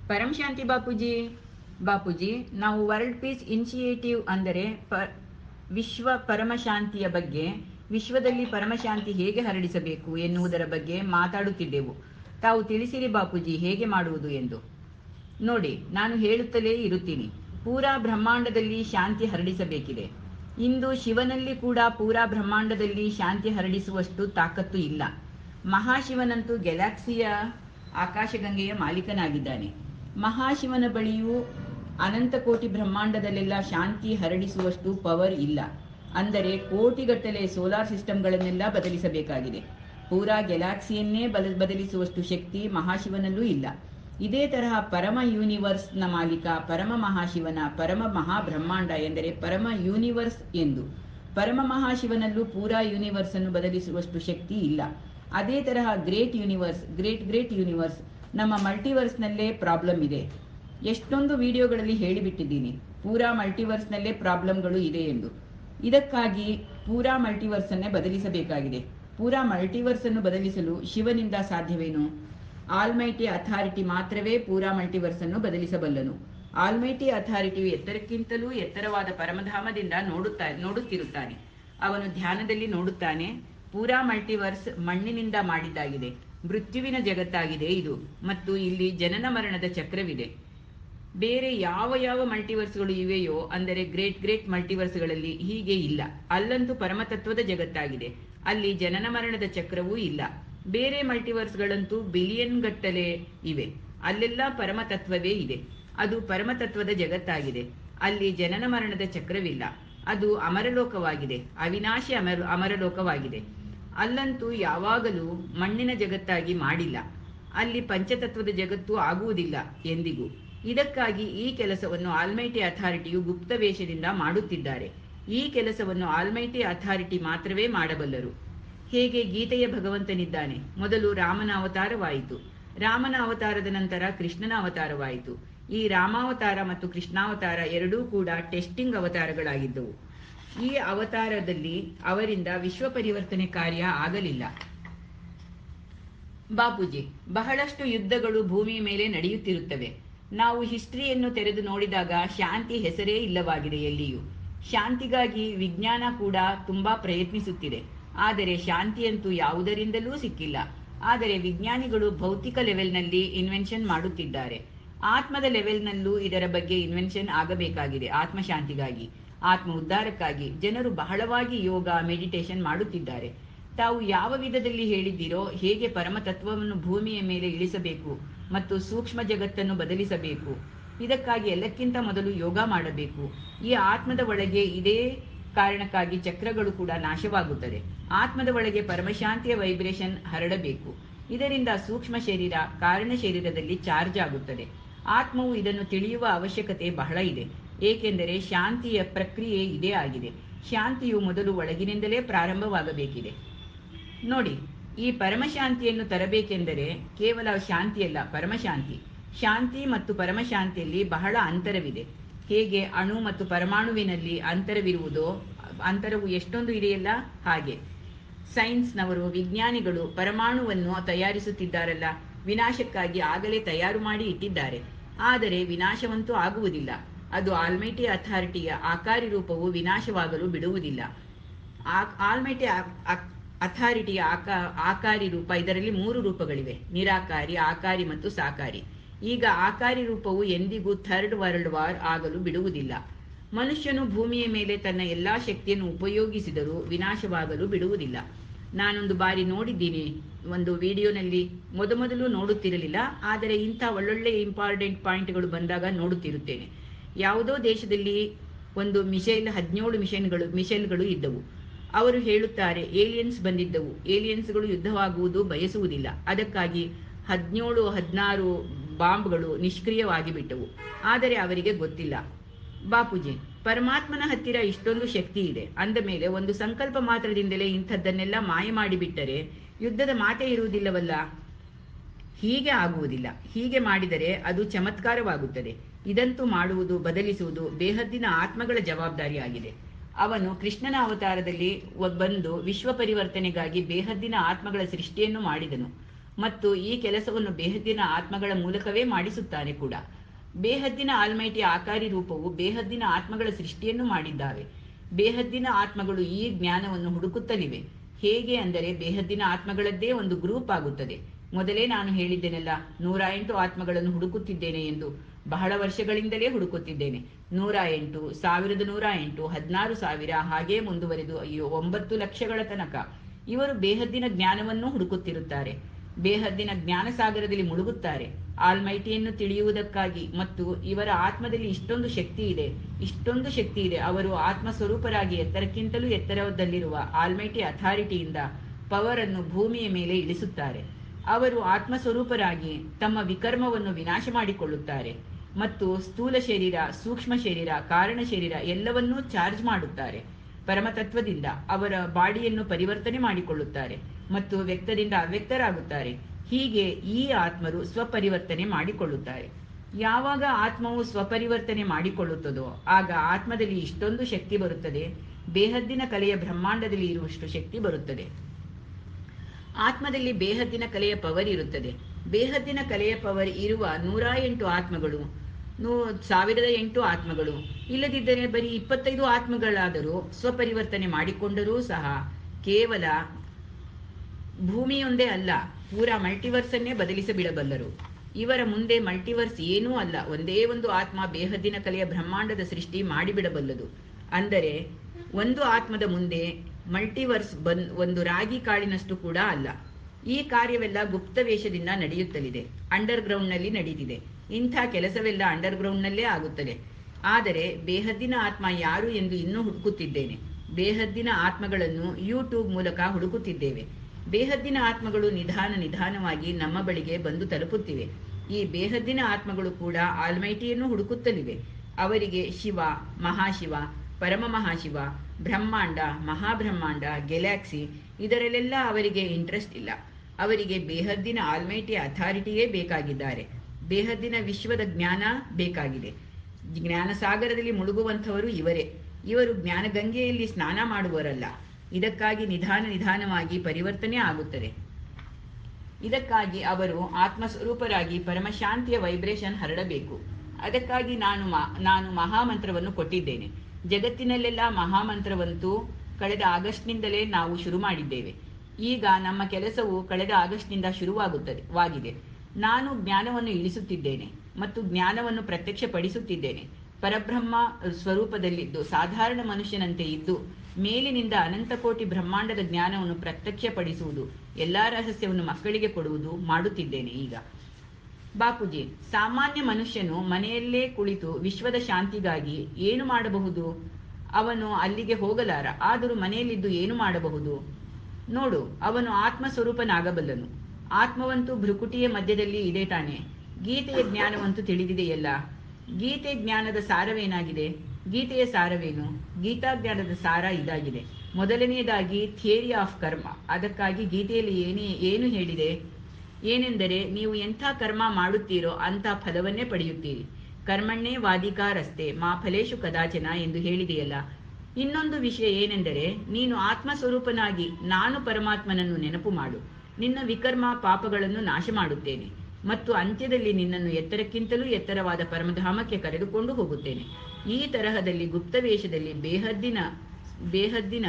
ಪರಂ ಶಾಂತಿ ಬಾಪೂಜಿ ಬಾಪೂಜಿ ನಾವು world piece initiative ಅಂದರೆ ಪ ವಿಶ್ವ ಪರಮಶಾಂತಿಯ ಬಗ್ಗೆ ವಿಶ್ವದಲ್ಲಿ ಪರಮಶಾಂತಿ ಹೇಗೆ ಹರಡಿಸಬೇಕು ಎನ್ನುವುದರ ಬಗ್ಗೆ ಮಾತಾಡುತ್ತಿದ್ದೆವು ತಾವು ತಿಳಿಸಿರಿ ಬಾಪೂಜಿ ಹೇಗೆ ಮಾಡುವುದು ಎಂದು ನೋಡಿ ನಾನು ಹೇಳುತ್ತಲೇ ಇರುತ್ತೀನಿ ಪೂರಾ ಬ್ರಹ್ಮಾಂಡದಲ್ಲಿ ಶಾಂತಿ ಹರಡಿಸಬೇಕಿದೆ ಇಂದು ಶಿವನಲ್ಲಿ ಕೂಡ ಪೂರಾ ಬ್ರಹ್ಮಾಂಡದಲ್ಲಿ ಶಾಂತಿ ಹರಡಿಸುವಷ್ಟು ತಾಕತ್ತು ಇಲ್ಲ ಮಹಾಶಿವನಂತೂ ಗ್ಯಾಲಾಕ್ಸಿಯ ಆಕಾಶಗಂಗೆಯ ಮಾಲೀಕನಾಗಿದ್ದಾನೆ ಮಹಾಶಿವನ ಬಳಿಯೂ ಅನಂತ ಕೋಟಿ ಬ್ರಹ್ಮಾಂಡದಲ್ಲೆಲ್ಲ ಶಾಂತಿ ಹರಡಿಸುವಷ್ಟು ಪವರ್ ಇಲ್ಲ ಅಂದರೆ ಕೋಟಿಗಟ್ಟಲೆ ಸೋಲಾರ್ ಸಿಸ್ಟಮ್ಗಳನ್ನೆಲ್ಲ ಬದಲಿಸಬೇಕಾಗಿದೆ ಪೂರಾ ಗ್ಯಾಲಾಕ್ಸಿಯನ್ನೇ ಬಲ ಬದಲಿಸುವಷ್ಟು ಶಕ್ತಿ ಮಹಾಶಿವನಲ್ಲೂ ಇಲ್ಲ ಇದೇ ತರಹ ಪರಮ ಯೂನಿವರ್ಸ್ನ ಮಾಲೀಕ ಪರಮ ಮಹಾಶಿವನ ಪರಮ ಮಹಾಬ್ರಹ್ಮಾಂಡ ಎಂದರೆ ಪರಮ ಯೂನಿವರ್ಸ್ ಎಂದು ಪರಮ ಮಹಾಶಿವನಲ್ಲೂ ಪೂರಾ ಯೂನಿವರ್ಸ್ ಅನ್ನು ಬದಲಿಸುವಷ್ಟು ಶಕ್ತಿ ಇಲ್ಲ ಅದೇ ತರಹ great universe great great universe ನಮ್ಮ ಮಲ್ಟಿವರ್ಸ್ನಲ್ಲೇ ಪ್ರಾಬ್ಲಮ್ ಇದೆ ಎಷ್ಟೊಂದು ವಿಡಿಯೋಗಳಲ್ಲಿ ಹೇಳಿಬಿಟ್ಟಿದ್ದೀನಿ ಪೂರಾ ಮಲ್ಟಿವರ್ಸ್ನಲ್ಲೇ ಪ್ರಾಬ್ಲಮ್ಗಳು ಇದೆ ಎಂದು ಇದಕ್ಕಾಗಿ ಪೂರಾ ಮಲ್ಟಿವರ್ಸ್ ಅನ್ನೇ ಬದಲಿಸಬೇಕಾಗಿದೆ ಪೂರಾ ಮಲ್ಟಿವರ್ಸ್ ಅನ್ನು ಬದಲಿಸಲು ಶಿವನಿಂದ ಸಾಧ್ಯವೇನು ಆಲ್ಮೈಟಿ ಅಥಾರಿಟಿ ಮಾತ್ರವೇ ಪೂರಾ ಮಲ್ಟಿವರ್ಸ್ ಅನ್ನು ಬದಲಿಸಬಲ್ಲನು ಆಲ್ಮೈಟಿ ಅಥಾರಿಟಿಯು ಎತ್ತರಕ್ಕಿಂತಲೂ ಎತ್ತರವಾದ ಪರಮಧಾಮದಿಂದ ನೋಡುತ್ತಾ ನೋಡುತ್ತಿರುತ್ತಾನೆ ಅವನು ಧ್ಯಾನದಲ್ಲಿ ನೋಡುತ್ತಾನೆ ಪೂರಾ ಮಲ್ಟಿವರ್ಸ್ ಮಣ್ಣಿನಿಂದ ಮಾಡಿದ್ದಾಗಿದೆ ಮೃತ್ಯುವಿನ ಜಗತ್ತಾಗಿದೆ ಇದು ಮತ್ತು ಇಲ್ಲಿ ಜನನ ಮರಣದ ಚಕ್ರವಿದೆ ಬೇರೆ ಯಾವ ಯಾವ ಮಲ್ಟಿವರ್ಸ್ಗಳು ಇವೆಯೋ ಅಂದರೆ ಗ್ರೇಟ್ ಗ್ರೇಟ್ ಮಲ್ಟಿವರ್ಸ್ಗಳಲ್ಲಿ ಹೀಗೆ ಇಲ್ಲ ಅಲ್ಲಂತೂ ಪರಮತತ್ವದ ಜಗತ್ತಾಗಿದೆ ಅಲ್ಲಿ ಜನನ ಮರಣದ ಚಕ್ರವೂ ಇಲ್ಲ ಬೇರೆ ಮಲ್ಟಿವರ್ಸ್ಗಳಂತೂ ಬಿಲಿಯನ್ ಗಟ್ಟಲೆ ಇವೆ ಅಲ್ಲೆಲ್ಲ ಪರಮತತ್ವವೇ ಇದೆ ಅದು ಪರಮತತ್ವದ ಜಗತ್ತಾಗಿದೆ ಅಲ್ಲಿ ಜನನ ಮರಣದ ಚಕ್ರವಿಲ್ಲ ಅದು ಅಮರಲೋಕವಾಗಿದೆ ಅವಿನಾಶಿ ಅಮರ ಅಮರಲೋಕವಾಗಿದೆ ಅಲ್ಲಂತೂ ಯಾವಾಗಲೂ ಮಣ್ಣಿನ ಜಗತ್ತಾಗಿ ಮಾಡಿಲ್ಲ ಅಲ್ಲಿ ಪಂಚತತ್ವದ ಜಗತ್ತು ಆಗುವುದಿಲ್ಲ ಎಂದಿಗೂ ಇದಕ್ಕಾಗಿ ಈ ಕೆಲಸವನ್ನು ಆಲ್ಮೈಟಿ ಅಥಾರಿಟಿಯು ಗುಪ್ತ ವೇಷದಿಂದ ಮಾಡುತ್ತಿದ್ದಾರೆ ಈ ಕೆಲಸವನ್ನು ಆಲ್ಮೈಟಿ ಅಥಾರಿಟಿ ಮಾತ್ರವೇ ಮಾಡಬಲ್ಲರು ಹೇಗೆ ಗೀತೆಯ ಭಗವಂತನಿದ್ದಾನೆ ಮೊದಲು ರಾಮನ ಅವತಾರವಾಯಿತು ರಾಮನ ಅವತಾರದ ನಂತರ ಕೃಷ್ಣನ ಅವತಾರವಾಯಿತು ಈ ರಾಮಾವತಾರ ಮತ್ತು ಕೃಷ್ಣಾವತಾರ ಎರಡೂ ಕೂಡ ಟೆಸ್ಟಿಂಗ್ ಅವತಾರಗಳಾಗಿದ್ದವು ಈ ಅವತಾರದಲ್ಲಿ ಅವರಿಂದ ವಿಶ್ವ ಪರಿವರ್ತನೆ ಕಾರ್ಯ ಆಗಲಿಲ್ಲ ಬಾಪೂಜಿ ಬಹಳಷ್ಟು ಯುದ್ಧಗಳು ಭೂಮಿಯ ಮೇಲೆ ನಡೆಯುತ್ತಿರುತ್ತವೆ ನಾವು ಹಿಸ್ಟ್ರಿಯನ್ನು ತೆರೆದು ನೋಡಿದಾಗ ಶಾಂತಿ ಹೆಸರೇ ಇಲ್ಲವಾಗಿದೆ ಎಲ್ಲಿಯೂ ಶಾಂತಿಗಾಗಿ ವಿಜ್ಞಾನ ಕೂಡ ತುಂಬಾ ಪ್ರಯತ್ನಿಸುತ್ತಿದೆ ಆದರೆ ಶಾಂತಿಯಂತೂ ಯಾವುದರಿಂದಲೂ ಸಿಕ್ಕಿಲ್ಲ ಆದರೆ ವಿಜ್ಞಾನಿಗಳು ಭೌತಿಕ ಲೆವೆಲ್ನಲ್ಲಿ ಇನ್ವೆನ್ಷನ್ ಮಾಡುತ್ತಿದ್ದಾರೆ ಆತ್ಮದ ಲೆವೆಲ್ನಲ್ಲೂ ಇದರ ಬಗ್ಗೆ ಇನ್ವೆನ್ಷನ್ ಆಗಬೇಕಾಗಿದೆ ಆತ್ಮಶಾಂತಿಗಾಗಿ ಆತ್ಮ ಉದ್ಧಾರಕ್ಕಾಗಿ ಜನರು ಬಹಳವಾಗಿ ಯೋಗ ಮೆಡಿಟೇಷನ್ ಮಾಡುತ್ತಿದ್ದಾರೆ ತಾವು ಯಾವ ವಿಧದಲ್ಲಿ ಹೇಳಿದ್ದೀರೋ ಹೇಗೆ ಪರಮತತ್ವವನ್ನು ಭೂಮಿಯ ಮೇಲೆ ಇಳಿಸಬೇಕು ಮತ್ತು ಸೂಕ್ಷ್ಮ ಜಗತ್ತನ್ನು ಬದಲಿಸಬೇಕು ಇದಕ್ಕಾಗಿ ಎಲ್ಲಕ್ಕಿಂತ ಮೊದಲು ಯೋಗ ಮಾಡಬೇಕು ಈ ಆತ್ಮದ ಒಳಗೆ ಇದೇ ಕಾರಣಕ್ಕಾಗಿ ಚಕ್ರಗಳು ಕೂಡ ನಾಶವಾಗುತ್ತದೆ ಆತ್ಮದ ಒಳಗೆ ಪರಮಶಾಂತಿಯ ವೈಬ್ರೇಷನ್ ಹರಡಬೇಕು ಇದರಿಂದ ಸೂಕ್ಷ್ಮ ಶರೀರ ಕಾರಣ ಶರೀರದಲ್ಲಿ ಚಾರ್ಜ್ ಆಗುತ್ತದೆ ಆತ್ಮವು ಇದನ್ನು ತಿಳಿಯುವ ಅವಶ್ಯಕತೆ ಬಹಳ ಇದೆ ಏಕೆಂದರೆ ಶಾಂತಿಯ ಪ್ರಕ್ರಿಯೆ ಇದೇ ಆಗಿದೆ ಶಾಂತಿಯು ಮೊದಲು ಒಳಗಿನಿಂದಲೇ ಪ್ರಾರಂಭವಾಗಬೇಕಿದೆ ನೋಡಿ ಈ ಪರಮಶಾಂತಿಯನ್ನು ತರಬೇಕೆಂದರೆ ಕೇವಲ ಶಾಂತಿಯಲ್ಲ ಪರಮಶಾಂತಿ ಶಾಂತಿ ಮತ್ತು ಪರಮಶಾಂತಿಯಲ್ಲಿ ಬಹಳ ಅಂತರವಿದೆ ಹೇಗೆ ಅಣು ಮತ್ತು ಪರಮಾಣುವಿನಲ್ಲಿ ಅಂತರವಿರುವುದೋ ಅಂತರವು ಎಷ್ಟೊಂದು ಇದೆಯಲ್ಲ ಹಾಗೆ ಸೈನ್ಸ್ನವರು ವಿಜ್ಞಾನಿಗಳು ಪರಮಾಣುವನ್ನು ತಯಾರಿಸುತ್ತಿದ್ದಾರಲ್ಲ ವಿನಾಶಕ್ಕಾಗಿ ಆಗಲೇ ತಯಾರು ಮಾಡಿ ಇಟ್ಟಿದ್ದಾರೆ ಆದರೆ ವಿನಾಶವಂತೂ ಆಗುವುದಿಲ್ಲ ಅದು ಆಲ್ಮೈಟಿ ಅಥಾರಿಟಿಯ ಆಕಾರಿ ರೂಪವು ವಿನಾಶವಾಗಲು ಬಿಡುವುದಿಲ್ಲ ಆಲ್ಮೈಟಿ ಅಥಾರಿಟಿಯ ಆಕಾ ಆಕಾರಿ ರೂಪ ಇದರಲ್ಲಿ ಮೂರು ರೂಪಗಳಿವೆ ನಿರಾಕಾರಿ ಆಕಾರಿ ಮತ್ತು ಸಾಕಾರಿ ಈಗ ಆಕಾರಿ ರೂಪವು ಎಂದಿಗೂ ಥರ್ಡ್ ವರ್ಲ್ಡ್ ವಾರ್ ಆಗಲು ಬಿಡುವುದಿಲ್ಲ ಮನುಷ್ಯನು ಭೂಮಿಯ ಮೇಲೆ ತನ್ನ ಎಲ್ಲಾ ಶಕ್ತಿಯನ್ನು ಉಪಯೋಗಿಸಿದರೂ ವಿನಾಶವಾಗಲು ಬಿಡುವುದಿಲ್ಲ ನಾನೊಂದು ಬಾರಿ ನೋಡಿದ್ದೀನಿ ಒಂದು ವಿಡಿಯೋನಲ್ಲಿ ಮೊದಮೊದಲು ನೋಡುತ್ತಿರಲಿಲ್ಲ ಆದರೆ ಇಂಥ ಒಳ್ಳೊಳ್ಳೆ ಇಂಪಾರ್ಟೆಂಟ್ ಪಾಯಿಂಟ್ಗಳು ಬಂದಾಗ ನೋಡುತ್ತಿರುತ್ತೇನೆ ಯಾವುದೋ ದೇಶದಲ್ಲಿ ಒಂದು ಮಿಸೈಲ್ ಹದಿನೇಳು ಮಿಷನ್ಗಳು ಮಿಸೈಲ್ಗಳು ಇದ್ದವು ಅವರು ಹೇಳುತ್ತಾರೆ ಏಲಿಯನ್ಸ್ ಬಂದಿದ್ದವು ಏಲಿಯನ್ಸ್ಗಳು ಯುದ್ಧವಾಗುವುದು ಬಯಸುವುದಿಲ್ಲ ಅದಕ್ಕಾಗಿ ಹದಿನೇಳು ಹದಿನಾರು ಬಾಂಬ್ಗಳು ನಿಷ್ಕ್ರಿಯವಾಗಿ ಬಿಟ್ಟವು ಆದರೆ ಅವರಿಗೆ ಗೊತ್ತಿಲ್ಲ ಬಾಪೂಜಿ ಪರಮಾತ್ಮನ ಹತ್ತಿರ ಇಷ್ಟೊಂದು ಶಕ್ತಿ ಇದೆ ಅಂದ ಮೇಲೆ ಒಂದು ಸಂಕಲ್ಪ ಮಾತ್ರದಿಂದಲೇ ಇಂಥದ್ದನ್ನೆಲ್ಲ ಮಾಯ ಮಾಡಿಬಿಟ್ಟರೆ ಯುದ್ಧದ ಮಾತೇ ಇರುವುದಿಲ್ಲವಲ್ಲ ಹೀಗೆ ಆಗುವುದಿಲ್ಲ ಹೀಗೆ ಮಾಡಿದರೆ ಅದು ಚಮತ್ಕಾರವಾಗುತ್ತದೆ ಇದಂತೂ ಮಾಡುವುದು ಬದಲಿಸುವುದು ಬೇಹದ್ದಿನ ಆತ್ಮಗಳ ಜವಾಬ್ದಾರಿಯಾಗಿದೆ ಅವನು ಕೃಷ್ಣನ ಅವತಾರದಲ್ಲಿ ಒ- ಬಂದು ವಿಶ್ವ ಪರಿವರ್ತನೆಗಾಗಿ ಬೇಹದ್ದಿನ ಆತ್ಮಗಳ ಸೃಷ್ಟಿಯನ್ನು ಮಾಡಿದನು ಮತ್ತು ಈ ಕೆಲಸವನ್ನು ಬೇಹದ್ದಿನ ಆತ್ಮಗಳ ಮೂಲಕವೇ ಮಾಡಿಸುತ್ತಾನೆ ಕೂಡ ಬೇಹದ್ದಿನ ಆಲ್ಮೈಟಿ ಆಕಾರಿ ರೂಪವು ಬೇಹದ್ದಿನ ಆತ್ಮಗಳ ಸೃಷ್ಟಿಯನ್ನು ಮಾಡಿದ್ದಾವೆ ಬೇಹದ್ದಿನ ಆತ್ಮಗಳು ಈ ಜ್ಞಾನವನ್ನು ಹುಡುಕುತ್ತಲಿವೆ ಹೇಗೆ ಅಂದರೆ ಬೇಹದ್ದಿನ ಆತ್ಮಗಳದ್ದೇ ಒಂದು ಗ್ರೂಪ್ ಆಗುತ್ತದೆ ಮೊದಲೇ ನಾನು ಹೇಳಿದ್ದೇನಲ್ಲ ನೂರ ಎಂಟು ಆತ್ಮಗಳನ್ನು ಹುಡುಕುತ್ತಿದ್ದೇನೆ ಎಂದು ಬಹಳ ವರ್ಷಗಳಿಂದಲೇ ಹುಡುಕುತ್ತಿದ್ದೇನೆ ನೂರ ಎಂಟು ಸಾವಿರದ ನೂರ ಎಂಟು ಹದಿನಾರು ಸಾವಿರ ಹಾಗೇ ಮುಂದುವರೆದು ಅಯ್ಯೋ ಒಂಬತ್ತು ಲಕ್ಷಗಳ ತನಕ ಇವರು ಬೇಹದ್ದಿನ ಜ್ಞಾನವನ್ನು ಹುಡುಕುತ್ತಿರುತ್ತಾರೆ ಬೇಹದ್ದಿನ ಜ್ಞಾನ ಸಾಗರದಲ್ಲಿ ಮುಳುಗುತ್ತಾರೆ ಆಲ್ಮೈಟಿಯನ್ನು ತಿಳಿಯುವುದಕ್ಕಾಗಿ ಮತ್ತು ಇವರ ಆತ್ಮದಲ್ಲಿ ಇಷ್ಟೊಂದು ಶಕ್ತಿ ಇದೆ ಇಷ್ಟೊಂದು ಶಕ್ತಿ ಇದೆ ಅವರು ಆತ್ಮ ಸ್ವರೂಪರಾಗಿ ಎತ್ತರಕ್ಕಿಂತಲೂ ಎತ್ತರದಲ್ಲಿರುವ ಆಲ್ಮೈಟಿ ಅಥಾರಿಟಿಯಿಂದ ಪವರ್ ಅನ್ನು ಭೂಮಿಯ ಮೇಲೆ ಇಳಿಸುತ್ತಾರೆ ಅವರು ಆತ್ಮ ಸ್ವರೂಪರಾಗಿ ತಮ್ಮ ವಿಕರ್ಮವನ್ನು ವಿನಾಶ ಮಾಡಿಕೊಳ್ಳುತ್ತಾರೆ ಮತ್ತು ಸ್ಥೂಲ ಶರೀರ ಸೂಕ್ಷ್ಮ ಶರೀರ ಕಾರಣ ಶರೀರ ಎಲ್ಲವನ್ನೂ ಚಾರ್ಜ್ ಮಾಡುತ್ತಾರೆ ಪರಮತತ್ವದಿಂದ ಅವರ ಬಾಡಿಯನ್ನು ಪರಿವರ್ತನೆ ಮಾಡಿಕೊಳ್ಳುತ್ತಾರೆ ಮತ್ತು ವ್ಯಕ್ತದಿಂದ ಅವ್ಯಕ್ತರಾಗುತ್ತಾರೆ ಹೀಗೆ ಈ ಆತ್ಮರು ಸ್ವಪರಿವರ್ತನೆ ಮಾಡಿಕೊಳ್ಳುತ್ತಾರೆ ಯಾವಾಗ ಆತ್ಮವು ಸ್ವಪರಿವರ್ತನೆ ಮಾಡಿಕೊಳ್ಳುತ್ತದೋ ಆಗ ಆತ್ಮದಲ್ಲಿ ಇಷ್ಟೊಂದು ಶಕ್ತಿ ಬರುತ್ತದೆ ಬೇಹದ್ದಿನ ಕಲೆಯ ಬ್ರಹ್ಮಾಂಡದಲ್ಲಿ ಇರುವಷ್ಟು ಶಕ್ತಿ ಬರುತ್ತದೆ ಆತ್ಮದಲ್ಲಿ ಬೇಹದ್ದಿನ ಕಲೆಯ ಪವರ್ ಇರುತ್ತದೆ ಬೇಹದ್ದಿನ ಕಲೆಯ ಪವರ್ ಇರುವ ನೂರ ಎಂಟು ಆತ್ಮಗಳು ನೂ ಸಾವಿರದ ಎಂಟು ಆತ್ಮಗಳು ಇಲ್ಲದಿದ್ದರೆ ಬರೀ ಇಪ್ಪತ್ತೈದು ಆತ್ಮಗಳಾದರೂ ಸ್ವಪರಿವರ್ತನೆ ಮಾಡಿಕೊಂಡರೂ ಸಹ ಕೇವಲ ಭೂಮಿಯೊಂದೇ ಅಲ್ಲ ಪೂರಾ ಮಲ್ಟಿವರ್ಸ್ ಅನ್ನೇ ಬದಲಿಸಬಿಡಬಲ್ಲರು ಇವರ ಮುಂದೆ ಮಲ್ಟಿವರ್ಸ್ ಏನೂ ಅಲ್ಲ ಒಂದೇ ಒಂದು ಆತ್ಮ ಬೇಹದ್ದಿನ ಕಲೆಯ ಬ್ರಹ್ಮಾಂಡದ ಸೃಷ್ಟಿ ಮಾಡಿಬಿಡಬಲ್ಲದು ಅಂದರೆ ಒಂದು ಆತ್ಮದ ಮುಂದೆ ಮಲ್ಟಿವರ್ಸ್ ಬಂದ್ ಒಂದು ರಾಗಿ ಕಾಳಿನಷ್ಟು ಕೂಡ ಅಲ್ಲ ಈ ಕಾರ್ಯವೆಲ್ಲ ಗುಪ್ತ ವೇಷದಿಂದ ನಡೆಯುತ್ತಲಿದೆ ಅಂಡರ್ ಗ್ರೌಂಡ್ನಲ್ಲಿ ನಡೀತಿದೆ ಇಂಥ ಕೆಲಸವೆಲ್ಲ ಅಂಡರ್ ಗ್ರೌಂಡ್ನಲ್ಲೇ ಆಗುತ್ತದೆ ಆದರೆ ಬೇಹದ್ದಿನ ಆತ್ಮ ಯಾರು ಎಂದು ಇನ್ನೂ ಹುಡುಕುತ್ತಿದ್ದೇನೆ ಬೇಹದ್ದಿನ ಆತ್ಮಗಳನ್ನು ಯೂಟ್ಯೂಬ್ ಮೂಲಕ ಹುಡುಕುತ್ತಿದ್ದೇವೆ ಬೇಹದ್ದಿನ ಆತ್ಮಗಳು ನಿಧಾನ ನಿಧಾನವಾಗಿ ನಮ್ಮ ಬಳಿಗೆ ಬಂದು ತಲುಪುತ್ತಿವೆ ಈ ಬೇಹದ್ದಿನ ಆತ್ಮಗಳು ಕೂಡ ಆಲ್ಮೈಟಿಯನ್ನು ಹುಡುಕುತ್ತಲಿವೆ ಅವರಿಗೆ ಶಿವ ಮಹಾಶಿವ ಪರಮ ಮಹಾಶಿವ ಬ್ರಹ್ಮಾಂಡ ಮಹಾಬ್ರಹ್ಮಾಂಡ ಗೆಲ್ಯಾಕ್ಸಿ ಇದರಲ್ಲೆಲ್ಲ ಅವರಿಗೆ ಇಂಟ್ರೆಸ್ಟ್ ಇಲ್ಲ ಅವರಿಗೆ ಬೇಹದ್ದಿನ ಆಲ್ಮೈಟಿ ಅಥಾರಿಟಿಯೇ ಬೇಕಾಗಿದ್ದಾರೆ ಬೇಹದ್ದಿನ ವಿಶ್ವದ ಜ್ಞಾನ ಬೇಕಾಗಿದೆ ಜ್ಞಾನ ಸಾಗರದಲ್ಲಿ ಮುಳುಗುವಂಥವರು ಇವರೇ ಇವರು ಜ್ಞಾನಗಂಗೆಯಲ್ಲಿ ಸ್ನಾನ ಮಾಡುವವರಲ್ಲ ಇದಕ್ಕಾಗಿ ನಿಧಾನ ನಿಧಾನವಾಗಿ ಪರಿವರ್ತನೆ ಆಗುತ್ತದೆ ಇದಕ್ಕಾಗಿ ಅವರು ಆತ್ಮಸ್ವರೂಪರಾಗಿ ಪರಮಶಾಂತಿಯ ವೈಬ್ರೇಷನ್ ಹರಡಬೇಕು ಅದಕ್ಕಾಗಿ ನಾನು ಮಾ ನಾನು ಮಹಾಮಂತ್ರವನ್ನು ಕೊಟ್ಟಿದ್ದೇನೆ ಜಗತ್ತಿನಲ್ಲೆಲ್ಲ ಮಹಾಮಂತ್ರವಂತೂ ಕಳೆದ ಆಗಸ್ಟ್ನಿಂದಲೇ ನಾವು ಶುರು ಮಾಡಿದ್ದೇವೆ ಈಗ ನಮ್ಮ ಕೆಲಸವು ಕಳೆದ ಆಗಸ್ಟ್ನಿಂದ ಶುರುವಾಗುತ್ತದೆ ವಾಗಿದೆ ನಾನು ಜ್ಞಾನವನ್ನು ಇಳಿಸುತ್ತಿದ್ದೇನೆ ಮತ್ತು ಜ್ಞಾನವನ್ನು ಪ್ರತ್ಯಕ್ಷಪಡಿಸುತ್ತಿದ್ದೇನೆ ಪರಬ್ರಹ್ಮ ಸ್ವರೂಪದಲ್ಲಿದ್ದು ಸಾಧಾರಣ ಮನುಷ್ಯನಂತೆ ಇದ್ದು ಮೇಲಿನಿಂದ ಅನಂತಕೋಟಿ ಬ್ರಹ್ಮಾಂಡದ ಜ್ಞಾನವನ್ನು ಪ್ರತ್ಯಕ್ಷಪಡಿಸುವುದು ಎಲ್ಲಾ ರಹಸ್ಯವನ್ನು ಮಕ್ಕಳಿಗೆ ಕೊಡುವುದು ಮಾಡುತ್ತಿದ್ದೇನೆ ಈಗ ಬಾಪೂಜಿ ಸಾಮಾನ್ಯ ಮನುಷ್ಯನು ಮನೆಯಲ್ಲೇ ಕುಳಿತು ವಿಶ್ವದ ಶಾಂತಿಗಾಗಿ ಏನು ಮಾಡಬಹುದು ಅವನು ಅಲ್ಲಿಗೆ ಹೋಗಲಾರ ಆದರೂ ಮನೆಯಲ್ಲಿದ್ದು ಏನು ಮಾಡಬಹುದು ನೋಡು ಅವನು ಆತ್ಮ ಸ್ವರೂಪನಾಗಬಲ್ಲನು ಆತ್ಮವಂತೂ ಭ್ರುಕುಟಿಯ ಮಧ್ಯದಲ್ಲಿ ಇದೆ ತಾನೆ ಗೀತೆಯ ಜ್ಞಾನವಂತೂ ತಿಳಿದಿದೆಯಲ್ಲ ಗೀತೆ ಜ್ಞಾನದ ಸಾರವೇನಾಗಿದೆ ಗೀತೆಯ ಸಾರವೇನು ಗೀತಾ ಜ್ಞಾನದ ಸಾರ ಇದಾಗಿದೆ ಮೊದಲನೆಯದಾಗಿ ಥಿಯರಿ ಆಫ್ ಕರ್ಮ ಅದಕ್ಕಾಗಿ ಗೀತೆಯಲ್ಲಿ ಏನೇ ಏನು ಹೇಳಿದೆ ಏನೆಂದರೆ ನೀವು ಎಂಥ ಕರ್ಮ ಮಾಡುತ್ತೀರೋ ಅಂಥ ಫಲವನ್ನೇ ಪಡೆಯುತ್ತೀರಿ ಕರ್ಮಣ್ಣೇ ವಾದಿಕಾರಸ್ತೆ ಮಾ ಫಲೇಶು ಕದಾಚನ ಎಂದು ಹೇಳಿದೆಯಲ್ಲ ಇನ್ನೊಂದು ವಿಷಯ ಏನೆಂದರೆ ನೀನು ಆತ್ಮ ಸ್ವರೂಪನಾಗಿ ನಾನು ಪರಮಾತ್ಮನನ್ನು ನೆನಪು ಮಾಡು ನಿನ್ನ ವಿಕರ್ಮ ಪಾಪಗಳನ್ನು ನಾಶ ಮಾಡುತ್ತೇನೆ ಮತ್ತು ಅಂತ್ಯದಲ್ಲಿ ನಿನ್ನನ್ನು ಎತ್ತರಕ್ಕಿಂತಲೂ ಎತ್ತರವಾದ ಪರಮಧಾಮಕ್ಕೆ ಕರೆದುಕೊಂಡು ಹೋಗುತ್ತೇನೆ ಈ ತರಹದಲ್ಲಿ ಗುಪ್ತವೇಷದಲ್ಲಿ ಬೇಹದ್ದಿನ ಬೇಹದ್ದಿನ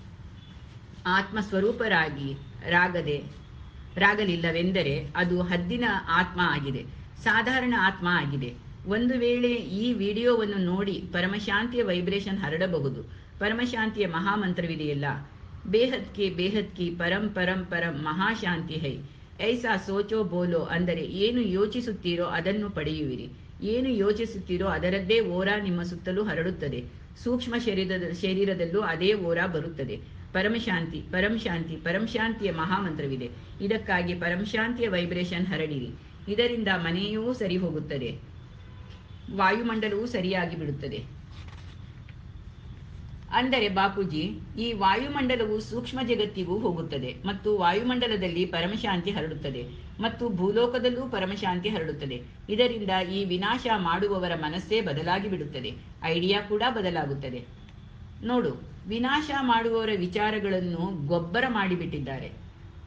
ಆತ್ಮ ಸ್ವರೂಪರಾಗಿ ರಾಗದೆ ರಾಗಲಿಲ್ಲವೆಂದರೆ ಅದು ಹದ್ದಿನ ಆತ್ಮ ಆಗಿದೆ ಸಾಧಾರಣ ಆತ್ಮ ಆಗಿದೆ ಒಂದು ವೇಳೆ ಈ ವಿಡಿಯೋವನ್ನು ನೋಡಿ ಪರಮಶಾಂತಿಯ ವೈಬ್ರೇಷನ್ ಹರಡಬಹುದು ಪರಮಶಾಂತಿಯ ಮಹಾಮಂತ್ರವಿದೆಯಲ್ಲ ಬೇಹದ್ ಕಿ ಬೇಹದ್ ಕಿ ಪರಂ ಪರಂ ಪರಂ ಮಹಾಶಾಂತಿ ಹೈ ಐಸಾ ಸೋಚೋ ಬೋಲೋ ಅಂದರೆ ಏನು ಯೋಚಿಸುತ್ತೀರೋ ಅದನ್ನು ಪಡೆಯುವಿರಿ ಏನು ಯೋಚಿಸುತ್ತೀರೋ ಅದರದ್ದೇ ಓರ ನಿಮ್ಮ ಸುತ್ತಲೂ ಹರಡುತ್ತದೆ ಸೂಕ್ಷ್ಮ ಶರೀರದ ಶರೀರದಲ್ಲೂ ಅದೇ ಓರ ಬರುತ್ತದೆ ಪರಮಶಾಂತಿ ಪರಂ ಶಾಂತಿ ಪರಂ ಶಾಂತಿಯ ಮಹಾಮಂತ್ರವಿದೆ ಇದಕ್ಕಾಗಿ ಪರಂ ಶಾಂತಿಯ ವೈಬ್ರೇಷನ್ ಹರಡಿರಿ ಇದರಿಂದ ಮನೆಯೂ ಸರಿ ಹೋಗುತ್ತದೆ ವಾಯುಮಂಡಲವೂ ಸರಿಯಾಗಿ ಬಿಡುತ್ತದೆ ಅಂದರೆ ಬಾಪೂಜಿ ಈ ವಾಯುಮಂಡಲವು ಸೂಕ್ಷ್ಮ ಜಗತ್ತಿಗೂ ಹೋಗುತ್ತದೆ ಮತ್ತು ವಾಯುಮಂಡಲದಲ್ಲಿ ಪರಮಶಾಂತಿ ಹರಡುತ್ತದೆ ಮತ್ತು ಭೂಲೋಕದಲ್ಲೂ ಪರಮಶಾಂತಿ ಹರಡುತ್ತದೆ ಇದರಿಂದ ಈ ವಿನಾಶ ಮಾಡುವವರ ಮನಸ್ಸೇ ಬದಲಾಗಿ ಬಿಡುತ್ತದೆ ಐಡಿಯಾ ಕೂಡ ಬದಲಾಗುತ್ತದೆ ನೋಡು ವಿನಾಶ ಮಾಡುವವರ ವಿಚಾರಗಳನ್ನು ಗೊಬ್ಬರ ಮಾಡಿಬಿಟ್ಟಿದ್ದಾರೆ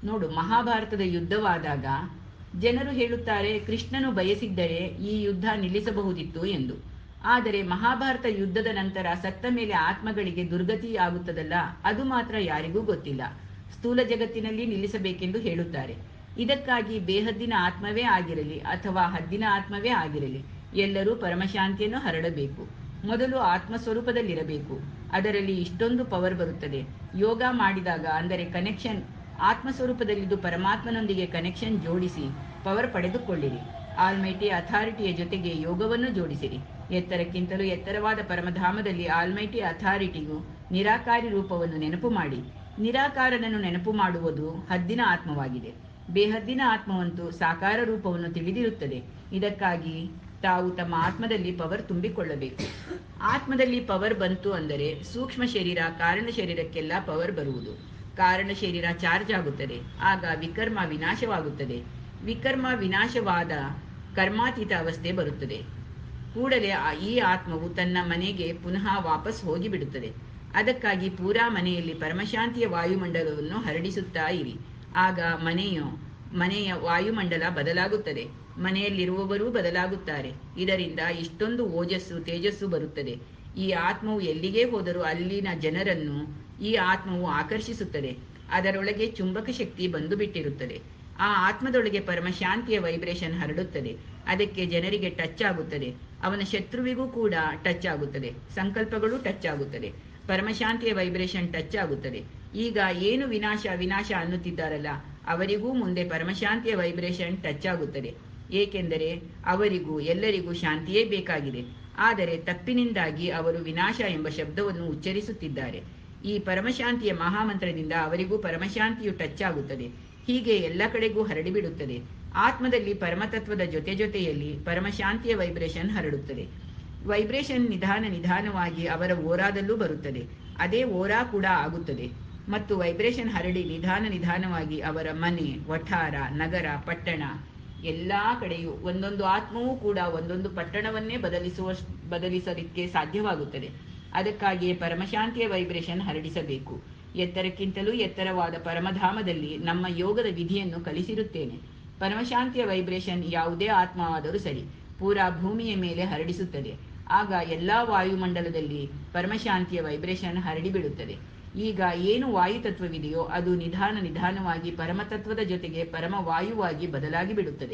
ನೋಡು ಮಹಾಭಾರತದ ಯುದ್ಧವಾದಾಗ ಜನರು ಹೇಳುತ್ತಾರೆ ಕೃಷ್ಣನು ಬಯಸಿದ್ದರೆ ಈ ಯುದ್ಧ ನಿಲ್ಲಿಸಬಹುದಿತ್ತು ಎಂದು ಆದರೆ ಮಹಾಭಾರತ ಯುದ್ಧದ ನಂತರ ಸತ್ತ ಮೇಲೆ ಆತ್ಮಗಳಿಗೆ ದುರ್ಗತಿ ಆಗುತ್ತದಲ್ಲ ಅದು ಮಾತ್ರ ಯಾರಿಗೂ ಗೊತ್ತಿಲ್ಲ ಸ್ಥೂಲ ಜಗತ್ತಿನಲ್ಲಿ ನಿಲ್ಲಿಸಬೇಕೆಂದು ಹೇಳುತ್ತಾರೆ ಇದಕ್ಕಾಗಿ ಬೇಹದ್ದಿನ ಆತ್ಮವೇ ಆಗಿರಲಿ ಅಥವಾ ಹದ್ದಿನ ಆತ್ಮವೇ ಆಗಿರಲಿ ಎಲ್ಲರೂ ಪರಮಶಾಂತಿಯನ್ನು ಹರಡಬೇಕು ಮೊದಲು ಆತ್ಮ ಸ್ವರೂಪದಲ್ಲಿರಬೇಕು ಅದರಲ್ಲಿ ಇಷ್ಟೊಂದು ಪವರ್ ಬರುತ್ತದೆ ಯೋಗ ಮಾಡಿದಾಗ ಅಂದರೆ ಕನೆಕ್ಷನ್ ಆತ್ಮ ಸ್ವರೂಪದಲ್ಲಿದ್ದು ಪರಮಾತ್ಮನೊಂದಿಗೆ ಕನೆಕ್ಷನ್ ಜೋಡಿಸಿ ಪವರ್ ಪಡೆದುಕೊಳ್ಳಿರಿ ಆಲ್ಮೈಟಿ ಅಥಾರಿಟಿಯ ಜೊತೆಗೆ ಯೋಗವನ್ನು ಜೋಡಿಸಿರಿ ಎತ್ತರಕ್ಕಿಂತಲೂ ಎತ್ತರವಾದ ಪರಮಧಾಮದಲ್ಲಿ ಆಲ್ಮೈಟಿ ಅಥಾರಿಟಿಗೂ ನಿರಾಕಾರಿ ರೂಪವನ್ನು ನೆನಪು ಮಾಡಿ ನಿರಾಕಾರನನ್ನು ನೆನಪು ಮಾಡುವುದು ಹದ್ದಿನ ಆತ್ಮವಾಗಿದೆ ಬೇಹದ್ದಿನ ಆತ್ಮವಂತೂ ಸಾಕಾರ ರೂಪವನ್ನು ತಿಳಿದಿರುತ್ತದೆ ಇದಕ್ಕಾಗಿ ತಾವು ತಮ್ಮ ಆತ್ಮದಲ್ಲಿ ಪವರ್ ತುಂಬಿಕೊಳ್ಳಬೇಕು ಆತ್ಮದಲ್ಲಿ ಪವರ್ ಬಂತು ಅಂದರೆ ಸೂಕ್ಷ್ಮ ಶರೀರ ಕಾರಣ ಶರೀರಕ್ಕೆಲ್ಲ ಪವರ್ ಬರುವುದು ಕಾರಣ ಶರೀರ ಚಾರ್ಜ್ ಆಗುತ್ತದೆ ಆಗ ವಿಕರ್ಮ ವಿನಾಶವಾಗುತ್ತದೆ ವಿಕರ್ಮ ವಿನಾಶವಾದ ಕರ್ಮಾತೀತ ಅವಸ್ಥೆ ಬರುತ್ತದೆ ಕೂಡಲೇ ಆ ಈ ಆತ್ಮವು ತನ್ನ ಮನೆಗೆ ಪುನಃ ವಾಪಸ್ ಹೋಗಿಬಿಡುತ್ತದೆ ಅದಕ್ಕಾಗಿ ಪೂರಾ ಮನೆಯಲ್ಲಿ ಪರಮಶಾಂತಿಯ ವಾಯುಮಂಡಲವನ್ನು ಹರಡಿಸುತ್ತಾ ಇರಿ ಆಗ ಮನೆಯು ಮನೆಯ ವಾಯುಮಂಡಲ ಬದಲಾಗುತ್ತದೆ ಮನೆಯಲ್ಲಿರುವವರೂ ಬದಲಾಗುತ್ತಾರೆ ಇದರಿಂದ ಇಷ್ಟೊಂದು ಓಜಸ್ಸು ತೇಜಸ್ಸು ಬರುತ್ತದೆ ಈ ಆತ್ಮವು ಎಲ್ಲಿಗೆ ಹೋದರೂ ಅಲ್ಲಿನ ಜನರನ್ನು ಈ ಆತ್ಮವು ಆಕರ್ಷಿಸುತ್ತದೆ ಅದರೊಳಗೆ ಚುಂಬಕ ಶಕ್ತಿ ಬಂದು ಬಿಟ್ಟಿರುತ್ತದೆ ಆ ಆತ್ಮದೊಳಗೆ ಪರಮಶಾಂತಿಯ ವೈಬ್ರೇಷನ್ ಹರಡುತ್ತದೆ ಅದಕ್ಕೆ ಜನರಿಗೆ ಟಚ್ ಆಗುತ್ತದೆ ಅವನ ಶತ್ರುವಿಗೂ ಕೂಡ ಟಚ್ ಆಗುತ್ತದೆ ಸಂಕಲ್ಪಗಳು ಟಚ್ ಆಗುತ್ತದೆ ಪರಮಶಾಂತಿಯ ವೈಬ್ರೇಷನ್ ಟಚ್ ಆಗುತ್ತದೆ ಈಗ ಏನು ವಿನಾಶ ವಿನಾಶ ಅನ್ನುತ್ತಿದ್ದಾರಲ್ಲ ಅವರಿಗೂ ಮುಂದೆ ಪರಮಶಾಂತಿಯ ವೈಬ್ರೇಷನ್ ಟಚ್ ಆಗುತ್ತದೆ ಏಕೆಂದರೆ ಅವರಿಗೂ ಎಲ್ಲರಿಗೂ ಶಾಂತಿಯೇ ಬೇಕಾಗಿದೆ ಆದರೆ ತಪ್ಪಿನಿಂದಾಗಿ ಅವರು ವಿನಾಶ ಎಂಬ ಶಬ್ದವನ್ನು ಉಚ್ಚರಿಸುತ್ತಿದ್ದಾರೆ ಈ ಪರಮಶಾಂತಿಯ ಮಹಾಮಂತ್ರದಿಂದ ಅವರಿಗೂ ಪರಮಶಾಂತಿಯು ಟಚ್ ಆಗುತ್ತದೆ ಹೀಗೆ ಎಲ್ಲ ಕಡೆಗೂ ಹರಡಿಬಿಡುತ್ತದೆ ಆತ್ಮದಲ್ಲಿ ಪರಮತತ್ವದ ಜೊತೆ ಜೊತೆಯಲ್ಲಿ ಪರಮಶಾಂತಿಯ ವೈಬ್ರೇಷನ್ ಹರಡುತ್ತದೆ ವೈಬ್ರೇಷನ್ ನಿಧಾನ ನಿಧಾನವಾಗಿ ಅವರ ಓರಾದಲ್ಲೂ ಬರುತ್ತದೆ ಅದೇ ಓರಾ ಕೂಡ ಆಗುತ್ತದೆ ಮತ್ತು ವೈಬ್ರೇಷನ್ ಹರಡಿ ನಿಧಾನ ನಿಧಾನವಾಗಿ ಅವರ ಮನೆ ವಠಾರ ನಗರ ಪಟ್ಟಣ ಎಲ್ಲಾ ಕಡೆಯೂ ಒಂದೊಂದು ಆತ್ಮವೂ ಕೂಡ ಒಂದೊಂದು ಪಟ್ಟಣವನ್ನೇ ಬದಲಿಸುವ ಬದಲಿಸಲಿಕ್ಕೆ ಸಾಧ್ಯವಾಗುತ್ತದೆ ಅದಕ್ಕಾಗಿಯೇ ಪರಮಶಾಂತಿಯ ವೈಬ್ರೇಷನ್ ಹರಡಿಸಬೇಕು ಎತ್ತರಕ್ಕಿಂತಲೂ ಎತ್ತರವಾದ ಪರಮಧಾಮದಲ್ಲಿ ನಮ್ಮ ಯೋಗದ ವಿಧಿಯನ್ನು ಕಲಿಸಿರುತ್ತೇನೆ ಪರಮಶಾಂತಿಯ ವೈಬ್ರೇಷನ್ ಯಾವುದೇ ಆತ್ಮವಾದರೂ ಸರಿ ಪೂರಾ ಭೂಮಿಯ ಮೇಲೆ ಹರಡಿಸುತ್ತದೆ ಆಗ ಎಲ್ಲಾ ವಾಯುಮಂಡಲದಲ್ಲಿ ಪರಮಶಾಂತಿಯ ವೈಬ್ರೇಷನ್ ಹರಡಿಬಿಡುತ್ತದೆ ಈಗ ಏನು ವಾಯುತತ್ವವಿದೆಯೋ ಅದು ನಿಧಾನ ನಿಧಾನವಾಗಿ ಪರಮತತ್ವದ ಜೊತೆಗೆ ಪರಮ ವಾಯುವಾಗಿ ಬದಲಾಗಿ ಬಿಡುತ್ತದೆ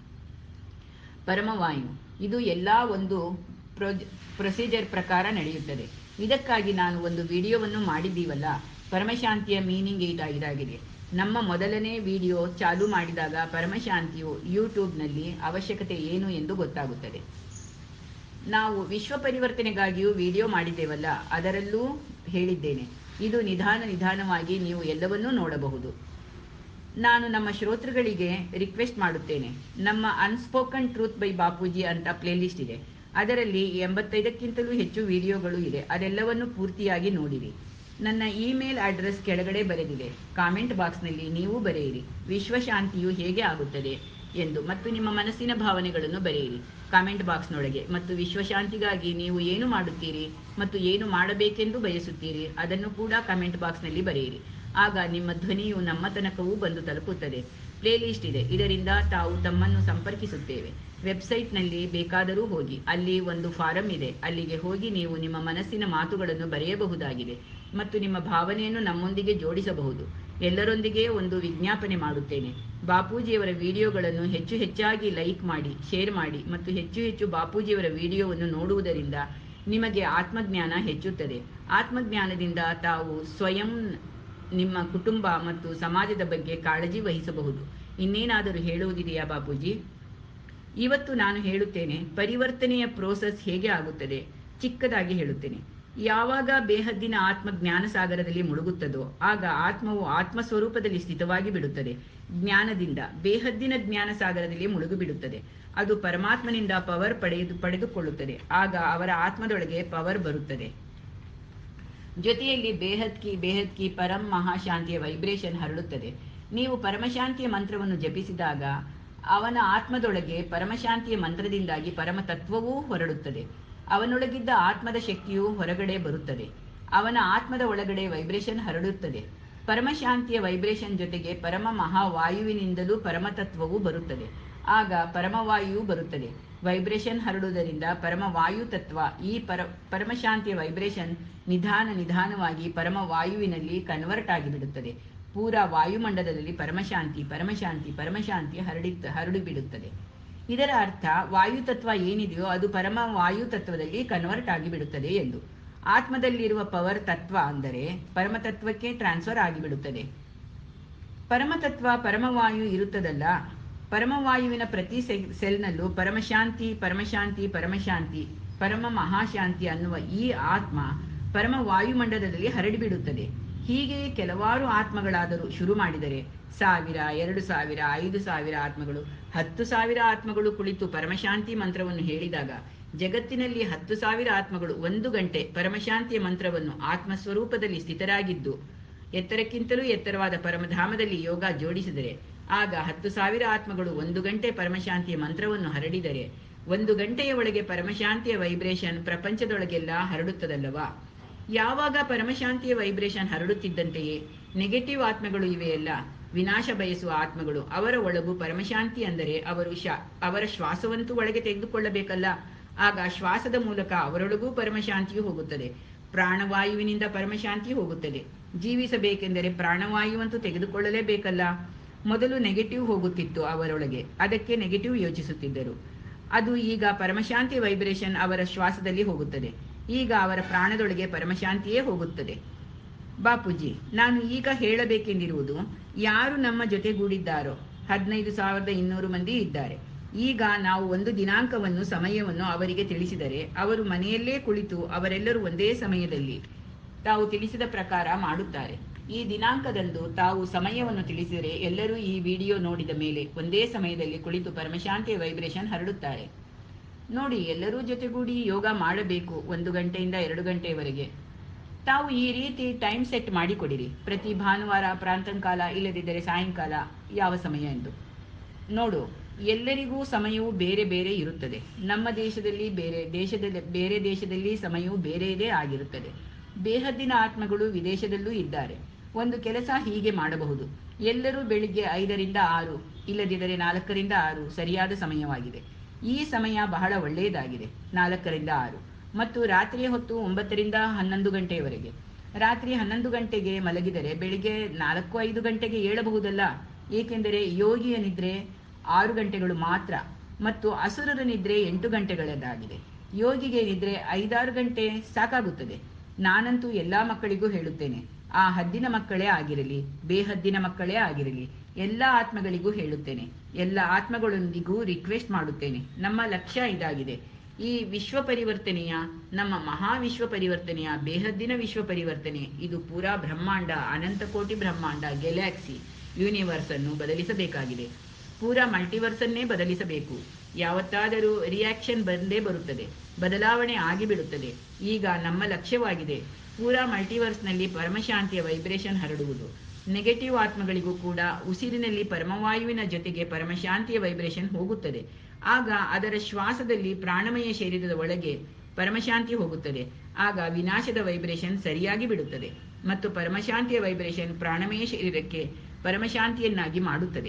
ಪರಮವಾಯು ಇದು ಎಲ್ಲಾ ಒಂದು ಪ್ರೊಸೀಜರ್ ಪ್ರಕಾರ ನಡೆಯುತ್ತದೆ ಇದಕ್ಕಾಗಿ ನಾನು ಒಂದು ವಿಡಿಯೋವನ್ನು ಮಾಡಿದ್ದೀವಲ್ಲ ಪರಮಶಾಂತಿಯ ಮೀನಿಂಗ್ ಇದ ಇದಾಗಿದೆ ನಮ್ಮ ಮೊದಲನೇ ವಿಡಿಯೋ ಚಾಲು ಮಾಡಿದಾಗ ಪರಮಶಾಂತಿಯು ಯೂಟ್ಯೂಬ್ನಲ್ಲಿ ಅವಶ್ಯಕತೆ ಏನು ಎಂದು ಗೊತ್ತಾಗುತ್ತದೆ ನಾವು ವಿಶ್ವ ಪರಿವರ್ತನೆಗಾಗಿಯೂ ವಿಡಿಯೋ ಮಾಡಿದ್ದೇವಲ್ಲ ಅದರಲ್ಲೂ ಹೇಳಿದ್ದೇನೆ ಇದು ನಿಧಾನ ನಿಧಾನವಾಗಿ ನೀವು ಎಲ್ಲವನ್ನೂ ನೋಡಬಹುದು ನಾನು ನಮ್ಮ ಶ್ರೋತೃಗಳಿಗೆ ರಿಕ್ವೆಸ್ಟ್ ಮಾಡುತ್ತೇನೆ ನಮ್ಮ ಅನ್ಸ್ಪೋಕನ್ ಟ್ರೂತ್ ಬೈ ಬಾಪೂಜಿ ಅಂತ ಪ್ಲೇಲಿಸ್ಟ್ ಇದೆ ಅದರಲ್ಲಿ ಎಂಬತ್ತೈದಕ್ಕಿಂತಲೂ ಹೆಚ್ಚು ವಿಡಿಯೋಗಳು ಇದೆ ಅದೆಲ್ಲವನ್ನು ಪೂರ್ತಿಯಾಗಿ ನೋಡಿರಿ ನನ್ನ ಇಮೇಲ್ ಅಡ್ರೆಸ್ ಕೆಳಗಡೆ ಬರೆದಿದೆ ಕಾಮೆಂಟ್ ಬಾಕ್ಸ್ನಲ್ಲಿ ನೀವು ಬರೆಯಿರಿ ವಿಶ್ವಶಾಂತಿಯು ಹೇಗೆ ಆಗುತ್ತದೆ ಎಂದು ಮತ್ತು ನಿಮ್ಮ ಮನಸ್ಸಿನ ಭಾವನೆಗಳನ್ನು ಬರೆಯಿರಿ ಕಾಮೆಂಟ್ ಬಾಕ್ಸ್ನೊಳಗೆ ಮತ್ತು ವಿಶ್ವಶಾಂತಿಗಾಗಿ ನೀವು ಏನು ಮಾಡುತ್ತೀರಿ ಮತ್ತು ಏನು ಮಾಡಬೇಕೆಂದು ಬಯಸುತ್ತೀರಿ ಅದನ್ನು ಕೂಡ ಕಾಮೆಂಟ್ ಬಾಕ್ಸ್ನಲ್ಲಿ ಬರೆಯಿರಿ ಆಗ ನಿಮ್ಮ ಧ್ವನಿಯು ನಮ್ಮ ತನಕವೂ ಬಂದು ತಲುಪುತ್ತದೆ ಪ್ಲೇಲಿಸ್ಟ್ ಇದೆ ಇದರಿಂದ ತಾವು ತಮ್ಮನ್ನು ಸಂಪರ್ಕಿಸುತ್ತೇವೆ ವೆಬ್ಸೈಟ್ನಲ್ಲಿ ಬೇಕಾದರೂ ಹೋಗಿ ಅಲ್ಲಿ ಒಂದು ಫಾರಂ ಇದೆ ಅಲ್ಲಿಗೆ ಹೋಗಿ ನೀವು ನಿಮ್ಮ ಮನಸ್ಸಿನ ಮಾತುಗಳನ್ನು ಬರೆಯಬಹುದಾಗಿದೆ ಮತ್ತು ನಿಮ್ಮ ಭಾವನೆಯನ್ನು ನಮ್ಮೊಂದಿಗೆ ಜೋಡಿಸಬಹುದು ಎಲ್ಲರೊಂದಿಗೆ ಒಂದು ವಿಜ್ಞಾಪನೆ ಮಾಡುತ್ತೇನೆ ಬಾಪೂಜಿಯವರ ವಿಡಿಯೋಗಳನ್ನು ಹೆಚ್ಚು ಹೆಚ್ಚಾಗಿ ಲೈಕ್ ಮಾಡಿ ಶೇರ್ ಮಾಡಿ ಮತ್ತು ಹೆಚ್ಚು ಹೆಚ್ಚು ಬಾಪೂಜಿಯವರ ವಿಡಿಯೋವನ್ನು ನೋಡುವುದರಿಂದ ನಿಮಗೆ ಆತ್ಮಜ್ಞಾನ ಹೆಚ್ಚುತ್ತದೆ ಆತ್ಮಜ್ಞಾನದಿಂದ ತಾವು ಸ್ವಯಂ ನಿಮ್ಮ ಕುಟುಂಬ ಮತ್ತು ಸಮಾಜದ ಬಗ್ಗೆ ಕಾಳಜಿ ವಹಿಸಬಹುದು ಇನ್ನೇನಾದರೂ ಹೇಳುವುದಿದೆಯಾ ಬಾಪೂಜಿ ಇವತ್ತು ನಾನು ಹೇಳುತ್ತೇನೆ ಪರಿವರ್ತನೆಯ ಪ್ರೋಸೆಸ್ ಹೇಗೆ ಆಗುತ್ತದೆ ಚಿಕ್ಕದಾಗಿ ಹೇಳುತ್ತೇನೆ ಯಾವಾಗ ಬೇಹದ್ದಿನ ಆತ್ಮ ಜ್ಞಾನ ಸಾಗರದಲ್ಲಿ ಮುಳುಗುತ್ತದೋ ಆಗ ಆತ್ಮವು ಆತ್ಮ ಸ್ವರೂಪದಲ್ಲಿ ಸ್ಥಿತವಾಗಿ ಬಿಡುತ್ತದೆ ಜ್ಞಾನದಿಂದ ಬೇಹದ್ದಿನ ಜ್ಞಾನ ಸಾಗರದಲ್ಲಿ ಮುಳುಗು ಬಿಡುತ್ತದೆ ಅದು ಪರಮಾತ್ಮನಿಂದ ಪವರ್ ಪಡೆದು ಪಡೆದುಕೊಳ್ಳುತ್ತದೆ ಆಗ ಅವರ ಆತ್ಮದೊಳಗೆ ಪವರ್ ಬರುತ್ತದೆ ಜೊತೆಯಲ್ಲಿ ಬೇಹದ್ಕಿ ಬೇಹದ್ಕಿ ಪರಂ ಮಹಾಶಾಂತಿಯ ವೈಬ್ರೇಷನ್ ಹರಡುತ್ತದೆ ನೀವು ಪರಮಶಾಂತಿಯ ಮಂತ್ರವನ್ನು ಜಪಿಸಿದಾಗ ಅವನ ಆತ್ಮದೊಳಗೆ ಪರಮಶಾಂತಿಯ ಮಂತ್ರದಿಂದಾಗಿ ಪರಮ ತತ್ವವೂ ಹೊರಡುತ್ತದೆ ಅವನೊಳಗಿದ್ದ ಆತ್ಮದ ಶಕ್ತಿಯು ಹೊರಗಡೆ ಬರುತ್ತದೆ ಅವನ ಆತ್ಮದ ಒಳಗಡೆ ವೈಬ್ರೇಷನ್ ಹರಡುತ್ತದೆ ಪರಮಶಾಂತಿಯ ವೈಬ್ರೇಷನ್ ಜೊತೆಗೆ ಪರಮ ಮಹಾವಾಯುವಿನಿಂದಲೂ ಪರಮತತ್ವವು ಬರುತ್ತದೆ ಆಗ ಪರಮವಾಯು ಬರುತ್ತದೆ ವೈಬ್ರೇಷನ್ ಹರಡುವುದರಿಂದ ಪರಮವಾಯು ತತ್ವ ಈ ಪರ ಪರಮಶಾಂತಿಯ ವೈಬ್ರೇಷನ್ ನಿಧಾನ ನಿಧಾನವಾಗಿ ಪರಮವಾಯುವಿನಲ್ಲಿ ಕನ್ವರ್ಟ್ ಆಗಿಬಿಡುತ್ತದೆ ಪೂರಾ ವಾಯುಮಂಡಲದಲ್ಲಿ ಪರಮಶಾಂತಿ ಪರಮಶಾಂತಿ ಪರಮಶಾಂತಿ ಹರಡಿ ಹರಡಿಬಿಡುತ್ತದೆ ಇದರ ಅರ್ಥ ವಾಯು ತತ್ವ ಏನಿದೆಯೋ ಅದು ಪರಮ ವಾಯು ತತ್ವದಲ್ಲಿ ಕನ್ವರ್ಟ್ ಆಗಿಬಿಡುತ್ತದೆ ಎಂದು ಆತ್ಮದಲ್ಲಿರುವ ಪವರ್ ತತ್ವ ಅಂದರೆ ಪರಮತತ್ವಕ್ಕೆ ಟ್ರಾನ್ಸ್ಫರ್ ಆಗಿಬಿಡುತ್ತದೆ ಪರಮತತ್ವ ಪರಮವಾಯು ಇರುತ್ತದಲ್ಲ ಪರಮವಾಯುವಿನ ಪ್ರತಿ ಸೆ- ಸೆಲ್ನಲ್ಲೂ ಪರಮಶಾಂತಿ ಪರಮಶಾಂತಿ ಪರಮಶಾಂತಿ ಪರಮ ಮಹಾಶಾಂತಿ ಅನ್ನುವ ಈ ಆತ್ಮ ಪರಮ ವಾಯುಮಂಡಲದಲ್ಲಿ ಹರಡಿಬಿಡುತ್ತದೆ ಹೀಗೆಯೇ ಕೆಲವಾರು ಆತ್ಮಗಳಾದರೂ ಶುರು ಮಾಡಿದರೆ ಸಾವಿರ ಎರಡು ಸಾವಿರ ಐದು ಸಾವಿರ ಆತ್ಮಗಳು ಹತ್ತು ಸಾವಿರ ಆತ್ಮಗಳು ಕುಳಿತು ಪರಮಶಾಂತಿ ಮಂತ್ರವನ್ನು ಹೇಳಿದಾಗ ಜಗತ್ತಿನಲ್ಲಿ ಹತ್ತು ಸಾವಿರ ಆತ್ಮಗಳು ಒಂದು ಗಂಟೆ ಪರಮಶಾಂತಿಯ ಮಂತ್ರವನ್ನು ಆತ್ಮಸ್ವರೂಪದಲ್ಲಿ ಸ್ಥಿತರಾಗಿದ್ದು ಎತ್ತರಕ್ಕಿಂತಲೂ ಎತ್ತರವಾದ ಪರಮಧಾಮದಲ್ಲಿ ಯೋಗ ಜೋಡಿಸಿದರೆ ಆಗ ಹತ್ತು ಸಾವಿರ ಆತ್ಮಗಳು ಒಂದು ಗಂಟೆ ಪರಮಶಾಂತಿಯ ಮಂತ್ರವನ್ನು ಹರಡಿದರೆ ಒಂದು ಗಂಟೆಯ ಒಳಗೆ ಪರಮಶಾಂತಿಯ ವೈಬ್ರೇಷನ್ ಪ್ರಪಂಚದೊಳಗೆಲ್ಲ ಹರಡುತ್ತದಲ್ಲವಾ ಯಾವಾಗ ಪರಮಶಾಂತಿಯ ವೈಬ್ರೇಷನ್ ಹರಡುತ್ತಿದ್ದಂತೆಯೇ ನೆಗೆಟಿವ್ ಆತ್ಮಗಳು ಇವೆಯಲ್ಲ ವಿನಾಶ ಬಯಸುವ ಆತ್ಮಗಳು ಅವರ ಒಳಗು ಪರಮಶಾಂತಿ ಅಂದರೆ ಅವರು ಶಾ ಅವರ ಶ್ವಾಸವಂತೂ ಒಳಗೆ ತೆಗೆದುಕೊಳ್ಳಬೇಕಲ್ಲ ಆಗ ಶ್ವಾಸದ ಮೂಲಕ ಅವರೊಳಗೂ ಪರಮಶಾಂತಿಯು ಹೋಗುತ್ತದೆ ಪ್ರಾಣವಾಯುವಿನಿಂದ ಪರಮಶಾಂತಿ ಹೋಗುತ್ತದೆ ಜೀವಿಸಬೇಕೆಂದರೆ ಪ್ರಾಣವಾಯುವಂತೂ ತೆಗೆದುಕೊಳ್ಳಲೇಬೇಕಲ್ಲ ಮೊದಲು ನೆಗೆಟಿವ್ ಹೋಗುತ್ತಿತ್ತು ಅವರೊಳಗೆ ಅದಕ್ಕೆ ನೆಗೆಟಿವ್ ಯೋಚಿಸುತ್ತಿದ್ದರು ಅದು ಈಗ ಪರಮಶಾಂತಿ ವೈಬ್ರೇಷನ್ ಅವರ ಶ್ವಾಸದಲ್ಲಿ ಹೋಗುತ್ತದೆ ಈಗ ಅವರ ಪ್ರಾಣದೊಳಗೆ ಪರಮಶಾಂತಿಯೇ ಹೋಗುತ್ತದೆ ಬಾಪೂಜಿ ನಾನು ಈಗ ಹೇಳಬೇಕೆಂದಿರುವುದು ಯಾರು ನಮ್ಮ ಜೊತೆಗೂಡಿದ್ದಾರೋ ಹದಿನೈದು ಸಾವಿರದ ಇನ್ನೂರು ಮಂದಿ ಇದ್ದಾರೆ ಈಗ ನಾವು ಒಂದು ದಿನಾಂಕವನ್ನು ಸಮಯವನ್ನು ಅವರಿಗೆ ತಿಳಿಸಿದರೆ ಅವರು ಮನೆಯಲ್ಲೇ ಕುಳಿತು ಅವರೆಲ್ಲರೂ ಒಂದೇ ಸಮಯದಲ್ಲಿ ತಾವು ತಿಳಿಸಿದ ಪ್ರಕಾರ ಮಾಡುತ್ತಾರೆ ಈ ದಿನಾಂಕದಂದು ತಾವು ಸಮಯವನ್ನು ತಿಳಿಸಿದರೆ ಎಲ್ಲರೂ ಈ ವಿಡಿಯೋ ನೋಡಿದ ಮೇಲೆ ಒಂದೇ ಸಮಯದಲ್ಲಿ ಕುಳಿತು ಪರಮಶಾಂತಿಯ ವೈಬ್ರೇಷನ್ ಹರಡುತ್ತಾರೆ ನೋಡಿ ಎಲ್ಲರೂ ಜೊತೆಗೂಡಿ ಯೋಗ ಮಾಡಬೇಕು ಒಂದು ಗಂಟೆಯಿಂದ ಎರಡು ಗಂಟೆಯವರೆಗೆ ತಾವು ಈ ರೀತಿ ಟೈಮ್ ಸೆಟ್ ಮಾಡಿಕೊಡಿರಿ ಪ್ರತಿ ಭಾನುವಾರ ಪ್ರಾಂತಂಕಾಲ ಇಲ್ಲದಿದ್ದರೆ ಸಾಯಂಕಾಲ ಯಾವ ಸಮಯ ಎಂದು ನೋಡು ಎಲ್ಲರಿಗೂ ಸಮಯವು ಬೇರೆ ಬೇರೆ ಇರುತ್ತದೆ ನಮ್ಮ ದೇಶದಲ್ಲಿ ಬೇರೆ ದೇಶದಲ್ಲಿ ಬೇರೆ ದೇಶದಲ್ಲಿ ಸಮಯವು ಬೇರೆಯದೇ ಆಗಿರುತ್ತದೆ ಬೇಹದ್ದಿನ ಆತ್ಮಗಳು ವಿದೇಶದಲ್ಲೂ ಇದ್ದಾರೆ ಒಂದು ಕೆಲಸ ಹೀಗೆ ಮಾಡಬಹುದು ಎಲ್ಲರೂ ಬೆಳಿಗ್ಗೆ ಐದರಿಂದ ಆರು ಇಲ್ಲದಿದ್ದರೆ ನಾಲ್ಕರಿಂದ ಆರು ಸರಿಯಾದ ಸಮಯವಾಗಿದೆ ಈ ಸಮಯ ಬಹಳ ಒಳ್ಳೆಯದಾಗಿದೆ ನಾಲ್ಕರಿಂದ ಆರು ಮತ್ತು ರಾತ್ರಿಯ ಹೊತ್ತು ಒಂಬತ್ತರಿಂದ ಹನ್ನೊಂದು ಗಂಟೆಯವರೆಗೆ ರಾತ್ರಿ ಹನ್ನೊಂದು ಗಂಟೆಗೆ ಮಲಗಿದರೆ ಬೆಳಿಗ್ಗೆ ನಾಲ್ಕು ಐದು ಗಂಟೆಗೆ ಏಳಬಹುದಲ್ಲ ಏಕೆಂದರೆ ಯೋಗಿಯ ನಿದ್ರೆ ಆರು ಗಂಟೆಗಳು ಮಾತ್ರ ಮತ್ತು ಅಸುರರ ನಿದ್ರೆ ಎಂಟು ಗಂಟೆಗಳದ್ದಾಗಿದೆ ಯೋಗಿಗೆ ನಿದ್ರೆ ಐದಾರು ಗಂಟೆ ಸಾಕಾಗುತ್ತದೆ ನಾನಂತೂ ಎಲ್ಲಾ ಮಕ್ಕಳಿಗೂ ಹೇಳುತ್ತೇನೆ ಆ ಹದ್ದಿನ ಮಕ್ಕಳೇ ಆಗಿರಲಿ ಬೇಹದ್ದಿನ ಮಕ್ಕಳೇ ಆಗಿರಲಿ ಎಲ್ಲ ಆತ್ಮಗಳಿಗೂ ಹೇಳುತ್ತೇನೆ ಎಲ್ಲ ಆತ್ಮಗಳೊಂದಿಗೂ ರಿಕ್ವೆಸ್ಟ್ ಮಾಡುತ್ತೇನೆ ನಮ್ಮ ಲಕ್ಷ್ಯ ಇದಾಗಿದೆ ಈ ವಿಶ್ವ ಪರಿವರ್ತನೆಯ ನಮ್ಮ ಮಹಾವಿಶ್ವ ಪರಿವರ್ತನೆಯ ಬೇಹದ್ದಿನ ವಿಶ್ವ ಪರಿವರ್ತನೆ ಇದು ಪೂರಾ ಬ್ರಹ್ಮಾಂಡ ಅನಂತ ಕೋಟಿ ಬ್ರಹ್ಮಾಂಡ ಗೆಲ್ಯಾಕ್ಸಿ ಯೂನಿವರ್ಸ್ ಅನ್ನು ಬದಲಿಸಬೇಕಾಗಿದೆ ಪೂರಾ ಮಲ್ಟಿವರ್ಸನ್ನೇ ಬದಲಿಸಬೇಕು ಯಾವತ್ತಾದರೂ ರಿಯಾಕ್ಷನ್ ಬಂದೇ ಬರುತ್ತದೆ ಬದಲಾವಣೆ ಆಗಿಬಿಡುತ್ತದೆ ಈಗ ನಮ್ಮ ಲಕ್ಷ್ಯವಾಗಿದೆ ಪೂರಾ ಮಲ್ಟಿವರ್ಸ್ನಲ್ಲಿ ಪರಮಶಾಂತಿಯ ವೈಬ್ರೇಷನ್ ಹರಡುವುದು ನೆಗೆಟಿವ್ ಆತ್ಮಗಳಿಗೂ ಕೂಡ ಉಸಿರಿನಲ್ಲಿ ಪರಮವಾಯುವಿನ ಜೊತೆಗೆ ಪರಮಶಾಂತಿಯ ವೈಬ್ರೇಷನ್ ಹೋಗುತ್ತದೆ ಆಗ ಅದರ ಶ್ವಾಸದಲ್ಲಿ ಪ್ರಾಣಮಯ ಶರೀರದ ಒಳಗೆ ಪರಮಶಾಂತಿ ಹೋಗುತ್ತದೆ ಆಗ ವಿನಾಶದ ವೈಬ್ರೇಷನ್ ಸರಿಯಾಗಿ ಬಿಡುತ್ತದೆ ಮತ್ತು ಪರಮಶಾಂತಿಯ ವೈಬ್ರೇಷನ್ ಪ್ರಾಣಮಯ ಶರೀರಕ್ಕೆ ಪರಮಶಾಂತಿಯನ್ನಾಗಿ ಮಾಡುತ್ತದೆ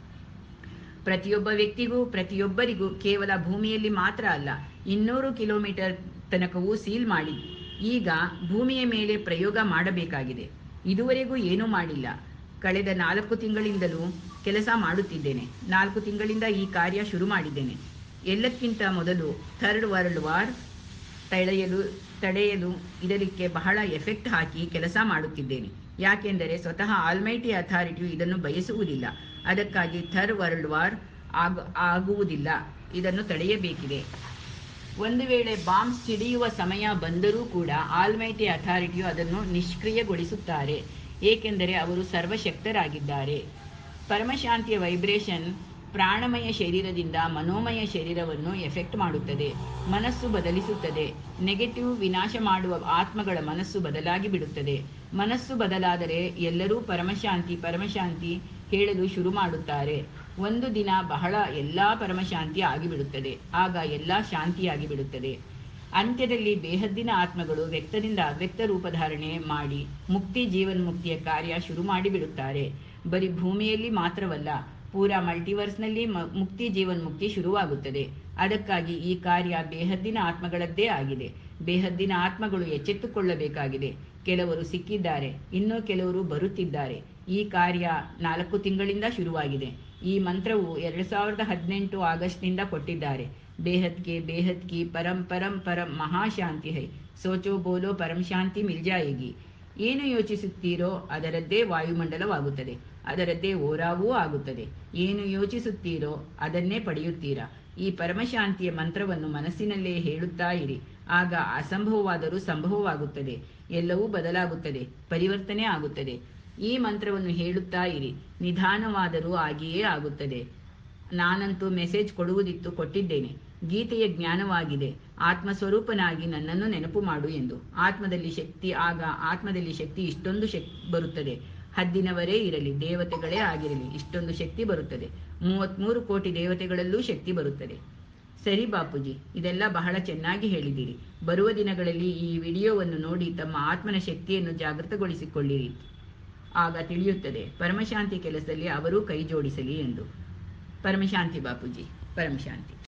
ಪ್ರತಿಯೊಬ್ಬ ವ್ಯಕ್ತಿಗೂ ಪ್ರತಿಯೊಬ್ಬರಿಗೂ ಕೇವಲ ಭೂಮಿಯಲ್ಲಿ ಮಾತ್ರ ಅಲ್ಲ ಇನ್ನೂರು ಕಿಲೋಮೀಟರ್ ತನಕವೂ ಸೀಲ್ ಮಾಡಿ ಈಗ ಭೂಮಿಯ ಮೇಲೆ ಪ್ರಯೋಗ ಮಾಡಬೇಕಾಗಿದೆ ಇದುವರೆಗೂ ಏನೂ ಮಾಡಿಲ್ಲ ಕಳೆದ ನಾಲ್ಕು ತಿಂಗಳಿಂದಲೂ ಕೆಲಸ ಮಾಡುತ್ತಿದ್ದೇನೆ ನಾಲ್ಕು ತಿಂಗಳಿಂದ ಈ ಕಾರ್ಯ ಶುರು ಮಾಡಿದ್ದೇನೆ ಎಲ್ಲಕ್ಕಿಂತ ಮೊದಲು ಥರ್ಡ್ ವರ್ಲ್ಡ್ ವಾರ್ ತಡೆಯಲು ತಡೆಯಲು ಇದಕ್ಕೆ ಬಹಳ ಎಫೆಕ್ಟ್ ಹಾಕಿ ಕೆಲಸ ಮಾಡುತ್ತಿದ್ದೇನೆ ಯಾಕೆಂದರೆ ಸ್ವತಃ ಆಲ್ಮೈಟಿ ಅಥಾರಿಟಿಯು ಇದನ್ನು ಬಯಸುವುದಿಲ್ಲ ಅದಕ್ಕಾಗಿ ಥರ್ಡ್ ವರ್ಲ್ಡ್ ವಾರ್ ಆಗ ಆಗುವುದಿಲ್ಲ ಇದನ್ನು ತಡೆಯಬೇಕಿದೆ ಒಂದು ವೇಳೆ ಬಾಂಬ್ ಸಿಡಿಯುವ ಸಮಯ ಬಂದರೂ ಕೂಡ ಆಲ್ಮೈಟಿ ಅಥಾರಿಟಿಯು ಅದನ್ನು ನಿಷ್ಕ್ರಿಯಗೊಳಿಸುತ್ತಾರೆ ಏಕೆಂದರೆ ಅವರು ಸರ್ವಶಕ್ತರಾಗಿದ್ದಾರೆ ಪರಮಶಾಂತಿಯ ವೈಬ್ರೇಷನ್ ಪ್ರಾಣಮಯ ಶರೀರದಿಂದ ಮನೋಮಯ ಶರೀರವನ್ನು ಎಫೆಕ್ಟ್ ಮಾಡುತ್ತದೆ ಮನಸ್ಸು ಬದಲಿಸುತ್ತದೆ ನೆಗೆಟಿವ್ ವಿನಾಶ ಮಾಡುವ ಆತ್ಮಗಳ ಮನಸ್ಸು ಬದಲಾಗಿ ಬಿಡುತ್ತದೆ ಮನಸ್ಸು ಬದಲಾದರೆ ಎಲ್ಲರೂ ಪರಮಶಾಂತಿ ಪರಮಶಾಂತಿ ಹೇಳಲು ಶುರು ಮಾಡುತ್ತಾರೆ ಒಂದು ದಿನ ಬಹಳ ಎಲ್ಲಾ ಪರಮಶಾಂತಿ ಆಗಿಬಿಡುತ್ತದೆ ಆಗ ಎಲ್ಲ ಶಾಂತಿಯಾಗಿ ಬಿಡುತ್ತದೆ ಅಂತ್ಯದಲ್ಲಿ ಬೇಹದ್ದಿನ ಆತ್ಮಗಳು ವ್ಯಕ್ತದಿಂದ ಅವ್ಯಕ್ತ ರೂಪಧಾರಣೆ ಮಾಡಿ ಮುಕ್ತಿ ಜೀವನ್ಮುಕ್ತಿಯ ಕಾರ್ಯ ಶುರು ಮಾಡಿಬಿಡುತ್ತಾರೆ ಬರೀ ಭೂಮಿಯಲ್ಲಿ ಮಾತ್ರವಲ್ಲ ಪೂರಾ ಮಲ್ಟಿವರ್ಸ್ನಲ್ಲಿ ಮ- ಮುಕ್ತಿ ಜೀವನ್ಮುಕ್ತಿ ಶುರುವಾಗುತ್ತದೆ ಅದಕ್ಕಾಗಿ ಈ ಕಾರ್ಯ ಬೇಹದ್ದಿನ ಆತ್ಮಗಳದ್ದೇ ಆಗಿದೆ ಬೇಹದ್ದಿನ ಆತ್ಮಗಳು ಎಚ್ಚೆತ್ತುಕೊಳ್ಳಬೇಕಾಗಿದೆ ಕೆಲವರು ಸಿಕ್ಕಿದ್ದಾರೆ ಇನ್ನೂ ಕೆಲವರು ಬರುತ್ತಿದ್ದಾರೆ ಈ ಕಾರ್ಯ ನಾಲ್ಕು ತಿಂಗಳಿಂದ ಶುರುವಾಗಿದೆ ಈ ಮಂತ್ರವು ಎರಡು ಸಾವಿರದ ಹದಿನೆಂಟು ಆಗಸ್ಟ್ನಿಂದ ಕೊಟ್ಟಿದ್ದಾರೆ ಬೇಹದ್ ಕೆ ಬೇಹದ್ ಕಿ ಪರಂ ಪರಂ ಪರಂ ಮಹಾಶಾಂತಿ ಹೈ ಸೋಚೋ ಬೋಲೋ ಪರಂ ಶಾಂತಿ ಮಿಲ್ ಜಾಯೇಗಿ ಏನು ಯೋಚಿಸುತ್ತೀರೋ ಅದರದ್ದೇ ವಾಯುಮಂಡಲವಾಗುತ್ತದೆ ಅದರದ್ದೇ ಓರಾವೂ ಆಗುತ್ತದೆ ಏನು ಯೋಚಿಸುತ್ತೀರೋ ಅದನ್ನೇ ಪಡೆಯುತ್ತೀರಾ ಈ ಪರಮಶಾಂತಿಯ ಮಂತ್ರವನ್ನು ಮನಸ್ಸಿನಲ್ಲೇ ಹೇಳುತ್ತಾ ಇರಿ ಆಗ ಅಸಂಭವವಾದರೂ ಸಂಭವವಾಗುತ್ತದೆ ಎಲ್ಲವೂ ಬದಲಾಗುತ್ತದೆ ಪರಿವರ್ತನೆ ಆಗುತ್ತದೆ ಈ ಮಂತ್ರವನ್ನು ಹೇಳುತ್ತಾ ಇರಿ ನಿಧಾನವಾದರೂ ಆಗಿಯೇ ಆಗುತ್ತದೆ ನಾನಂತೂ ಮೆಸೇಜ್ ಕೊಡುವುದಿತ್ತು ಕೊಟ್ಟಿದ್ದೇನೆ ಗೀತೆಯ ಜ್ಞಾನವಾಗಿದೆ ಆತ್ಮಸ್ವರೂಪನಾಗಿ ನನ್ನನ್ನು ನೆನಪು ಮಾಡು ಎಂದು ಆತ್ಮದಲ್ಲಿ ಶಕ್ತಿ ಆಗ ಆತ್ಮದಲ್ಲಿ ಶಕ್ತಿ ಇಷ್ಟೊಂದು ಶಕ್ ಬರುತ್ತದೆ ಹದ್ದಿನವರೇ ಇರಲಿ ದೇವತೆಗಳೇ ಆಗಿರಲಿ ಇಷ್ಟೊಂದು ಶಕ್ತಿ ಬರುತ್ತದೆ ಮೂವತ್ಮೂರು ಕೋಟಿ ದೇವತೆಗಳಲ್ಲೂ ಶಕ್ತಿ ಬರುತ್ತದೆ ಸರಿ ಬಾಪೂಜಿ ಇದೆಲ್ಲ ಬಹಳ ಚೆನ್ನಾಗಿ ಹೇಳಿದಿರಿ ಬರುವ ದಿನಗಳಲ್ಲಿ ಈ ವಿಡಿಯೋವನ್ನು ನೋಡಿ ತಮ್ಮ ಆತ್ಮನ ಶಕ್ತಿಯನ್ನು ಜಾಗೃತಗೊಳಿಸಿಕೊಳ್ಳಿರಿ ಆಗ ತಿಳಿಯುತ್ತದೆ ಪರಮಶಾಂತಿ ಕೆಲಸದಲ್ಲಿ ಅವರೂ ಕೈ ಜೋಡಿಸಲಿ ಎಂದು ಪರಮಶಾಂತಿ ಬಾಪೂಜಿ ಪರಮಶಾಂತಿ